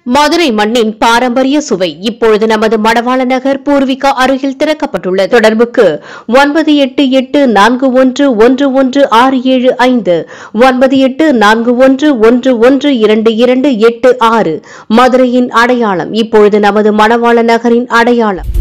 மதுரை மண்ணின் பாரம்பரிய சுவை இப்பொழுது நமது மணவாள நகர் பூர்விகா அருகில் திறக்கப்பட்டுள்ளது தொடர்புக்கு ஒன்பது எட்டு எட்டு நான்கு ஒன்று ஒன்று ஒன்று ஆறு ஏழு ஐந்து ஒன்பது எட்டு நான்கு ஒன்று ஒன்று ஒன்று இரண்டு இரண்டு எட்டு ஆறு மதுரையின் அடையாளம் இப்பொழுது நமது மணவாள நகரின் அடையாளம்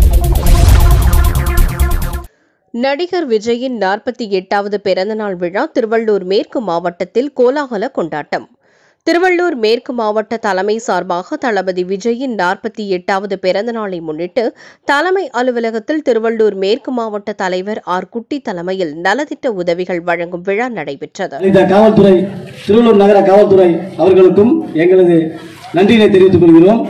நடிகர் விஜயின் நாற்பத்தி எட்டாவது பிறந்தநாள் விழா திருவள்ளூர் மேற்கு மாவட்டத்தில் கோலாகல கொண்டாட்டம் திருவள்ளூர் மேற்கு மாவட்ட தலைமை சார்பாக தளபதி விஜயின் நாற்பத்தி எட்டாவது பிறந்தநாளை முன்னிட்டு தலைமை அலுவலகத்தில் திருவள்ளூர் மேற்கு மாவட்ட தலைவர் ஆர் குட்டி தலைமையில் நலத்திட்ட உதவிகள் வழங்கும் விழா நடைபெற்றது இந்த காவல்துறை திருவள்ளூர் நகர காவல்துறை அவர்களுக்கும் எங்களது நன்றியினை தெரிவித்துக் கொள்கிறோம்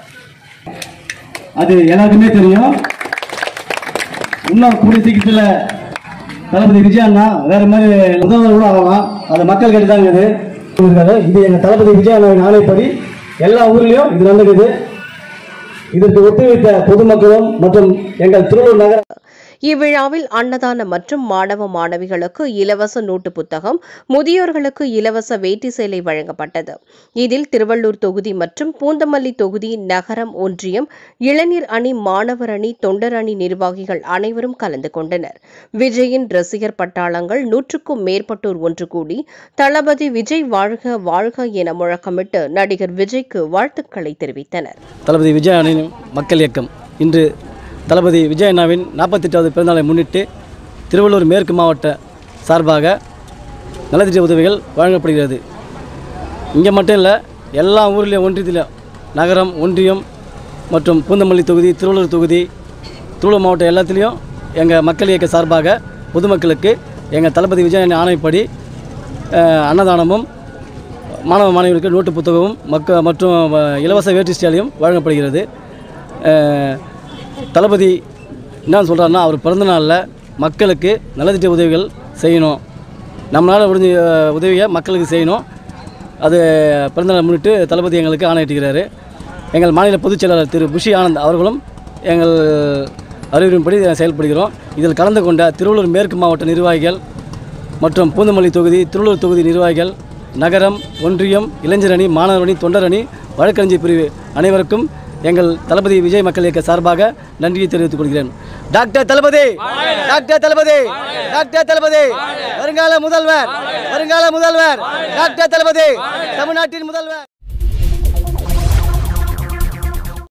அது எல்லாருக்குமே தெரியும் இன்னும் கூடிய சீக்கிரத்தில் தளபதி விஜய் அண்ணா வேற மாதிரி முதல்வர் கூட ஆகலாம் அது மக்கள் கேட்டு தான் இருக்குது இருக்காரு. இது எங்கள் தளபதி விஜய் அண்ணாவின் ஆணைப்படி எல்லா ஊர்லேயும் இது நடந்துக்குது இதற்கு ஒத்துழைத்த பொதுமக்களும் மற்றும் எங்கள் திருவள்ளூர் நகர இவ்விழாவில் அன்னதானம் மற்றும் மாணவ மாணவிகளுக்கு இலவச நோட்டு புத்தகம் முதியோர்களுக்கு இலவச வேட்டி சேலை வழங்கப்பட்டது இதில் திருவள்ளூர் தொகுதி மற்றும் பூந்தமல்லி தொகுதி நகரம் ஒன்றியம் இளைஞர் அணி மாணவர் அணி தொண்டர் அணி நிர்வாகிகள் அனைவரும் கலந்து கொண்டனர் விஜயின் ரசிகர் பட்டாளங்கள் நூற்றுக்கும் மேற்பட்டோர் ஒன்று கூடி தளபதி விஜய் வாழ்க வாழ்க என முழக்கமிட்டு நடிகர் விஜய்க்கு வாழ்த்துக்களை தெரிவித்தனர் தளபதி விஜய் அணியின் மக்கள் இயக்கம் இன்று தளபதி விஜய் அண்ணாவின் நாற்பத்தெட்டாவது பிறந்தநாளை முன்னிட்டு திருவள்ளூர் மேற்கு மாவட்ட சார்பாக நலத்திட்ட உதவிகள் வழங்கப்படுகிறது இங்கே மட்டும் இல்லை எல்லா ஊர்லேயும் ஒன்றியத்திலும் நகரம் ஒன்றியம் மற்றும் பூந்தமல்லி தொகுதி திருவள்ளூர் தொகுதி திருவள்ளூர் மாவட்டம் எல்லாத்துலேயும் எங்கள் மக்கள் இயக்க சார்பாக பொதுமக்களுக்கு எங்கள் தளபதி விஜய் அண்ணா ஆணைப்படி அஹ், அன்னதானமும் மாணவ மாணவிகளுக்கு நோட்டு புத்தகமும் மக்க மற்றும் அஹ், இலவச வேட்டி ஸ்டாலையும் வழங்கப்படுகிறது அஹ், தளபதி என்ன சொல்கிறாருன்னா அவர் பிறந்த நாளில் மக்களுக்கு நலத்திட்ட உதவிகள் செய்யணும் நம்மளால் முடிஞ்ச அஹ், உதவியை மக்களுக்கு செய்யணும் அது பிறந்தநாள் முன்னிட்டு தளபதி எங்களுக்கு ஆணையிட்டுகிறாரு எங்கள் மாநில பொதுச் செயலாளர் திரு புஷி ஆனந்த் அவர்களும் எங்கள் அறிவுரின்படி செயல்படுகிறோம் இதில் கலந்து கொண்ட திருவள்ளூர் மேற்கு மாவட்ட நிர்வாகிகள் மற்றும் பூந்தமல்லி தொகுதி திருவள்ளூர் தொகுதி நிர்வாகிகள் நகரம் ஒன்றியம் இளைஞர் அணி மாணவர் அணி தொண்டர் அணி வழக்கறிஞர் பிரிவு அனைவருக்கும் எங்கள் தளபதி விஜய் மக்கள் இயக்க சார்பாக நன்றியை தெரிவித்துக் கொள்கிறேன் doctor Thalapathy doctor Thalapathy doctor Thalapathy வருங்கால முதல்வர் வருங்கால முதல்வர் டாக்டர் தளபதி தமிழ்நாட்டின் முதல்வர்